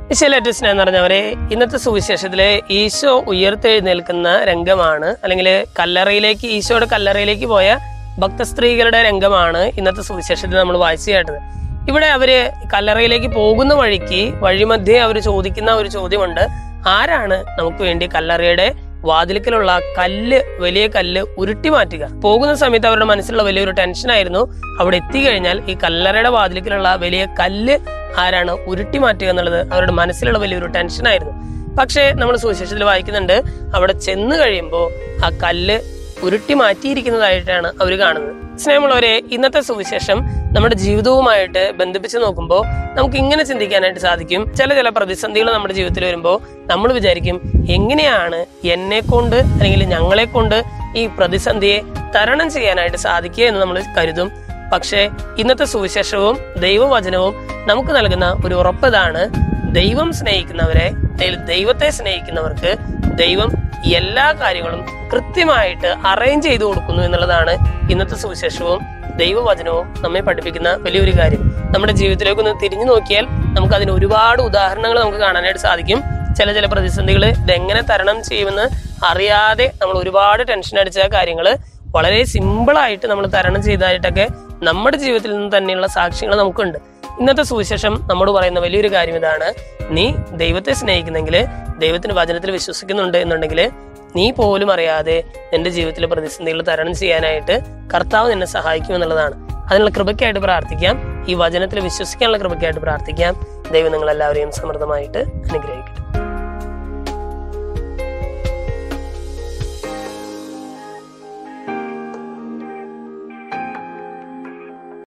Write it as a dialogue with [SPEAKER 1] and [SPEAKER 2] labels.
[SPEAKER 1] ഈശോയിലേറ്റ സ്നേഹം നിറഞ്ഞവരെ ഇന്നത്തെ സുവിശേഷത്തിലെ ഈശോ ഉയർത്തെഴുന്നേൽക്കുന്ന രംഗമാണ് അല്ലെങ്കിൽ കല്ലറയിലേക്ക് ഈശോയുടെ കല്ലറയിലേക്ക് പോയ ഭക്തസ്ത്രീകളുടെ രംഗമാണ് ഇന്നത്തെ സുവിശേഷത്തിൽ നമ്മൾ വായിച്ചു കേട്ടത് ഇവിടെ അവര് കല്ലറയിലേക്ക് പോകുന്ന വഴിക്ക് വഴിമധ്യേ അവർ ചോദിക്കുന്ന ഒരു ചോദ്യമുണ്ട് ആരാണ് നമുക്ക് വേണ്ടി കല്ലറയുടെ വാതിൽക്കലുള്ള കല്ല് വലിയ കല്ല് ഉരുട്ടി മാറ്റുക പോകുന്ന സമയത്ത് അവരുടെ മനസ്സിലുള്ള വലിയൊരു ടെൻഷനായിരുന്നു അവിടെ എത്തിക്കഴിഞ്ഞാൽ ഈ കല്ലറയുടെ വാതിൽക്കലുള്ള വലിയ കല്ല് ആരാണ് ഉരുട്ടി മാറ്റുക എന്നുള്ളത് അവരുടെ മനസ്സിലുള്ള വലിയൊരു ടെൻഷനായിരുന്നു പക്ഷേ നമ്മൾ സുവിശേഷത്തിൽ വായിക്കുന്നുണ്ട് അവിടെ ചെന്ന് കഴിയുമ്പോൾ ആ കല്ല് ഉരുട്ടി മാറ്റിയിരിക്കുന്നതായിട്ടാണ് അവർ കാണുന്നത് സ്നേഹമുള്ളവരെ ഇന്നത്തെ സുവിശേഷം നമ്മുടെ ജീവിതവുമായിട്ട് ബന്ധിപ്പിച്ച് നോക്കുമ്പോൾ നമുക്ക് ഇങ്ങനെ ചിന്തിക്കാനായിട്ട് സാധിക്കും ചില ചില പ്രതിസന്ധികൾ നമ്മുടെ ജീവിതത്തിൽ വരുമ്പോൾ നമ്മൾ വിചാരിക്കും എങ്ങനെയാണ് എന്നെ കൊണ്ട് അല്ലെങ്കിൽ ഞങ്ങളെ കൊണ്ട് ഈ പ്രതിസന്ധിയെ തരണം ചെയ്യാനായിട്ട് സാധിക്കുക എന്ന് നമ്മൾ കരുതും പക്ഷേ ഇന്നത്തെ സുവിശേഷവും ദൈവവചനവും നമുക്ക് നൽകുന്ന ഒരു ഉറപ്പ് ഇതാണ് ദൈവം സ്നേഹിക്കുന്നവരെ അല്ലെങ്കിൽ ദൈവത്തെ സ്നേഹിക്കുന്നവർക്ക് ദൈവം എല്ലാ കാര്യങ്ങളും കൃത്യമായിട്ട് അറേഞ്ച് ചെയ്തു കൊടുക്കുന്നു എന്നുള്ളതാണ് ഇന്നത്തെ സുവിശേഷവും ദൈവവചനവും നമ്മെ പഠിപ്പിക്കുന്ന വലിയൊരു കാര്യം നമ്മുടെ ജീവിതത്തിലേക്ക് ഒന്ന് തിരിഞ്ഞു നോക്കിയാൽ നമുക്ക് അതിന് ഒരുപാട് ഉദാഹരണങ്ങൾ നമുക്ക് കാണാനായിട്ട് സാധിക്കും ചില ചില പ്രതിസന്ധികൾ ഇതെങ്ങനെ തരണം ചെയ്യുമെന്ന് അറിയാതെ നമ്മൾ ഒരുപാട് ടെൻഷൻ അടിച്ച കാര്യങ്ങൾ വളരെ സിമ്പിളായിട്ട് നമ്മൾ തരണം ചെയ്തതായിട്ടൊക്കെ നമ്മുടെ ജീവിതത്തിൽ നിന്ന് തന്നെയുള്ള സാക്ഷ്യങ്ങൾ നമുക്കുണ്ട് ഇന്നത്തെ സുവിശേഷം നമ്മോട് പറയുന്ന വലിയൊരു കാര്യം ഇതാണ് നീ ദൈവത്തെ സ്നേഹിക്കുന്നെങ്കിൽ ദൈവത്തിന്റെ വചനത്തിൽ വിശ്വസിക്കുന്നുണ്ട് എന്നുണ്ടെങ്കിൽ നീ പോലും അറിയാതെ നിന്റെ ജീവിതത്തിലെ പ്രതിസന്ധികൾ തരണം ചെയ്യാനായിട്ട് കർത്താവ് നിന്നെ സഹായിക്കും എന്നുള്ളതാണ് അതിനുള്ള കൃപയ്ക്കായിട്ട് പ്രാർത്ഥിക്കാം ഈ വചനത്തിൽ വിശ്വസിക്കാനുള്ള കൃപയ്ക്കായിട്ട് പ്രാർത്ഥിക്കാം ദൈവം നിങ്ങളെല്ലാവരെയും സമൃദ്ധമായിട്ട് അനുഗ്രഹിക്കും